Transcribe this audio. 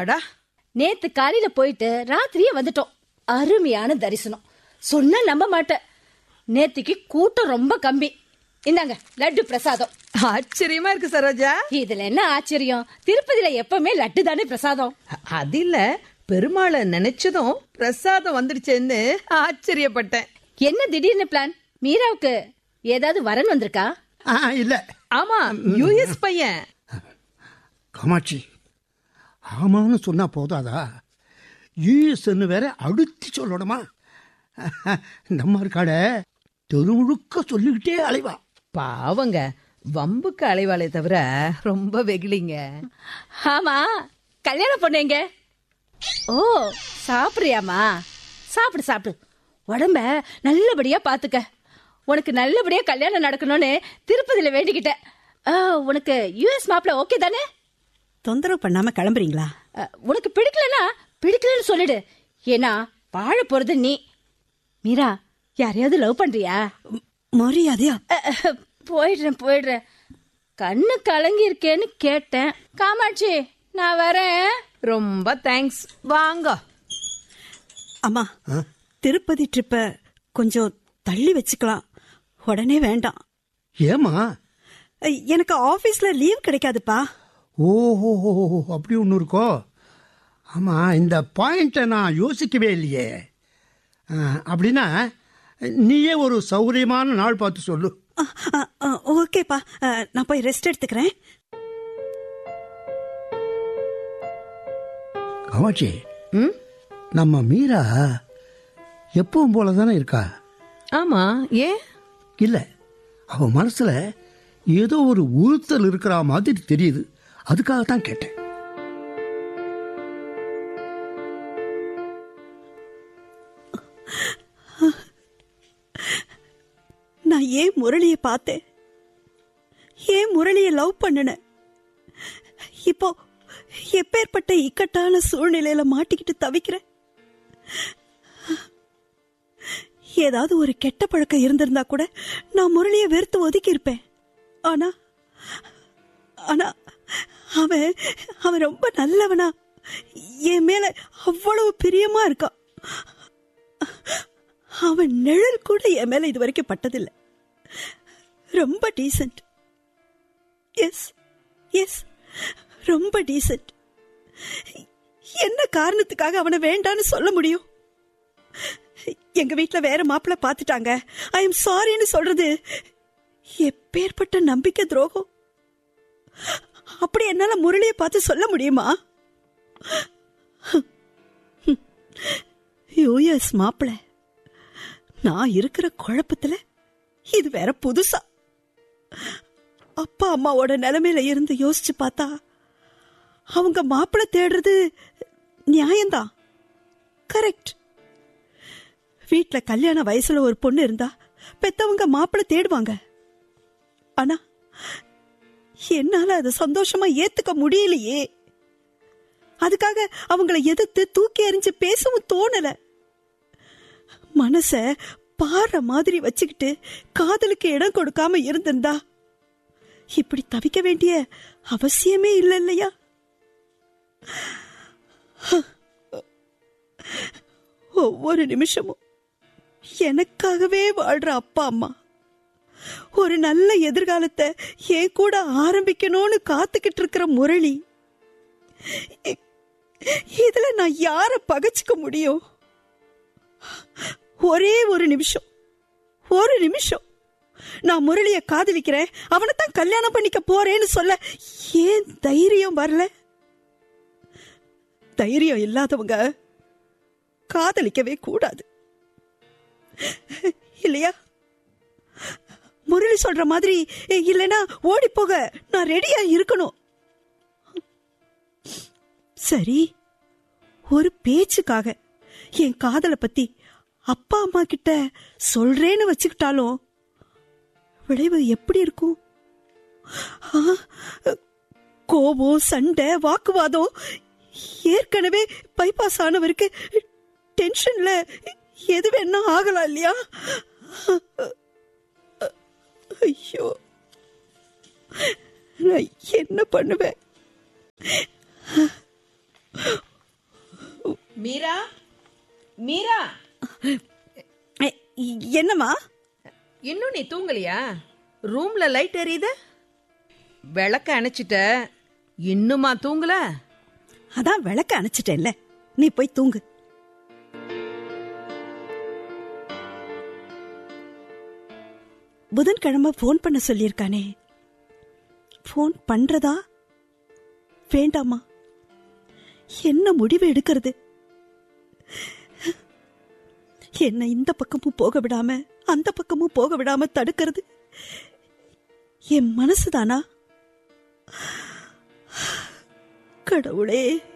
அப்பாடா நேத்து காலையில போயிட்டு ராத்திரியே வந்துட்டோம் அருமையான தரிசனம் சொன்னா நம்ப மாட்டேன் நேத்துக்கு கூட்டம் ரொம்ப கம்மி இந்தாங்க லட்டு பிரசாதம் ஆச்சரியமா இருக்கு சரோஜா இதுல என்ன ஆச்சரியம் திருப்பதியில எப்பவுமே லட்டு தானே பிரசாதம் அது இல்ல பெருமாளை நினைச்சதும் பிரசாதம் வந்துடுச்சேன்னு ஆச்சரியப்பட்டேன் என்ன திடீர்னு பிளான் மீராவுக்கு ஏதாவது வரன் வந்திருக்கா ஆ இல்ல ஆமா யூஎஸ் பையன் காமாட்சி ஆமான்னு சொன்னா போதாதா யூஎஸ்ன்னு வேற அடுத்து சொல்லணுமா நம்ம இருக்காட தெருமுழுக்க சொல்லிக்கிட்டே அலைவா பாவங்க வம்புக்கு அலைவாளே தவிர ரொம்ப வெகுளிங்க ஆமா கல்யாணம் பொண்ணு எங்க ஓ சாப்பிடுறியாமா சாப்பிடு சாப்பிடு உடம்ப நல்லபடியா பாத்துக்க உனக்கு நல்லபடியா கல்யாணம் நடக்கணும்னு திருப்பதியில வேண்டிக்கிட்டேன் ஆ, உனக்கு யூஎஸ் மாப்பிள்ள ஓகே தானே தொந்தரவு பண்ணாம கிளம்புறீங்களா அ, உனக்கு பிடிக்கலனா பிடிக்கலன்னு சொல்லிடு ஏன்னா வாழ போறது நீ மீரா யாரையாவது லவ் பண்றியா ம், மரியாதையா அ, அ, போயிடுறேன் போயிடுறேன் கண்ணு கலங்கி இருக்கேன்னு கேட்டேன் காமாட்சி நான் வரேன் ரொம்ப தேங்க்ஸ் வாங்க அம்மா திருப்பதி ட்ரிப்ப கொஞ்சம் தள்ளி வச்சுக்கலாம் உடனே வேண்டாம் ஏமா ஐ, எனக்கு ஆபீஸ்ல லீவ் கிடைக்காதுப்பா ஓஹோ அப்படி ஒன்று இருக்கோ ஆமா இந்த பாயிண்ட்டை நான் யோசிக்கவே இல்லையே ஆ, அப்படின்னா நீயே ஒரு சௌகரியமான நாள் பார்த்து சொல்லு அ, அ, அ, ஓகேப்பா அ, நான் போய் ரெஸ்ட் எடுத்துக்கிறேன் காமாட்சி ம் நம்ம மீரா எப்பவும் போல தானே இருக்கா ஆமா ஏன் இல்ல அவ மனசுல ஏதோ ஒரு உறுத்தல் இருக்கிற மாதிரி தெரியுது அதுக்காக தான் கேட்டேன் நான் ஏன் முரளிய பார்த்தேன் ஏன் முரளிய லவ் பண்ணுனேன் இப்போ எப்பேற்பட்ட இக்கட்டான சூழ்நிலையில மாட்டிக்கிட்டு தவிக்கிறேன் ஏதாவது ஒரு கெட்ட பழக்கம் இருந்திருந்தா கூட நான் முரளிய வெறுத்து ஒதுக்கி இருப்பேன் ஆனா ஆனா அவன் அவன் ரொம்ப நல்லவனா என் மேல அவ்வளவு பிரியமா இருக்கான் அவன் நிழல் கூட என் மேல இது வரைக்கும் பட்டதில்லை ரொம்ப டீசென்ட் எஸ் எஸ் ரொம்ப டீசென்ட் என்ன காரணத்துக்காக அவனை வேண்டான்னு சொல்ல முடியும் எங்க வீட்ல வேற மாப்பிள்ள பாத்துட்டாங்க ஐ எம் சாரின்னு சொல்றது எப்பேற்பட்ட நம்பிக்கை துரோகம் அப்படி என்னால முரளியை பார்த்து சொல்ல முடியுமா யூஎஸ் மாப்பிள்ள நான் இருக்கிற குழப்பத்துல இது வேற புதுசா அப்பா அம்மாவோட நிலைமையில இருந்து யோசிச்சு பார்த்தா அவங்க மாப்பிள்ளை தேடுறது நியாயம்தான் கரெக்ட் வீட்ல கல்யாண வயசுல ஒரு பொண்ணு இருந்தா பெத்தவங்க மாப்பிள்ளை தேடுவாங்க ஆனா என்னால அதை சந்தோஷமா ஏத்துக்க முடியலையே அதுக்காக அவங்கள எதிர்த்து தூக்கி எறிஞ்சு பேசவும் தோணல மனச பாற மாதிரி வச்சுக்கிட்டு காதலுக்கு இடம் கொடுக்காம இருந்திருந்தா இப்படி தவிக்க வேண்டிய அவசியமே இல்லை இல்லையா ஒவ்வொரு நிமிஷமும் எனக்காகவே வாழ்ற அப்பா அம்மா ஒரு நல்ல எதிர்காலத்தை என் கூட ஆரம்பிக்கணும்னு காத்துக்கிட்டு இருக்கிற முரளி இ- இதுல நான் யார பகச்சுக்க முடியும் ஒரே ஒரு நிமிஷம் ஒரு நிமிஷம் நான் முரளிய காதலிக்கிறேன் அவனை தான் கல்யாணம் பண்ணிக்க போறேன்னு சொல்ல ஏன் தைரியம் வரல தைரியம் இல்லாதவங்க காதலிக்கவே கூடாது இல்லையா முரளி சொல்ற மாதிரி இல்லைன்னா ஓடி போக நான் ரெடியா இருக்கணும் சரி ஒரு பேச்சுக்காக என் காதலை பத்தி அப்பா அம்மா கிட்ட சொல்றேன்னு வச்சுக்கிட்டாலும் விளைவு எப்படி இருக்கும் ஆ, கோபம் சண்டை வாக்குவாதம் ஏற்கனவே பைபாஸ் ஆனவருக்கு டென்ஷன்ல எது வேணா ஆகலாம் இல்லையா ஐயோ நான் என்ன பண்ணுவேன் மீரா மீரா ஏ, என்னம்மா இன்னும் நீ தூங்கலையா ரூம்ல லைட் எரியுது விளக்க அணைச்சிட்ட இன்னுமா தூங்கல அதான் விளக்க அணைச்சிட்டேன்ல நீ போய் தூங்கு புதன்கிழமை ஃபோன் பண்ண சொல்லியிருக்கானே ஃபோன் பண்றதா வேண்டாமா என்ன முடிவு எடுக்கிறது என்ன இந்த பக்கமும் போக விடாம அந்த பக்கமும் போக விடாம தடுக்கிறது என் மனசுதானா கடவுளே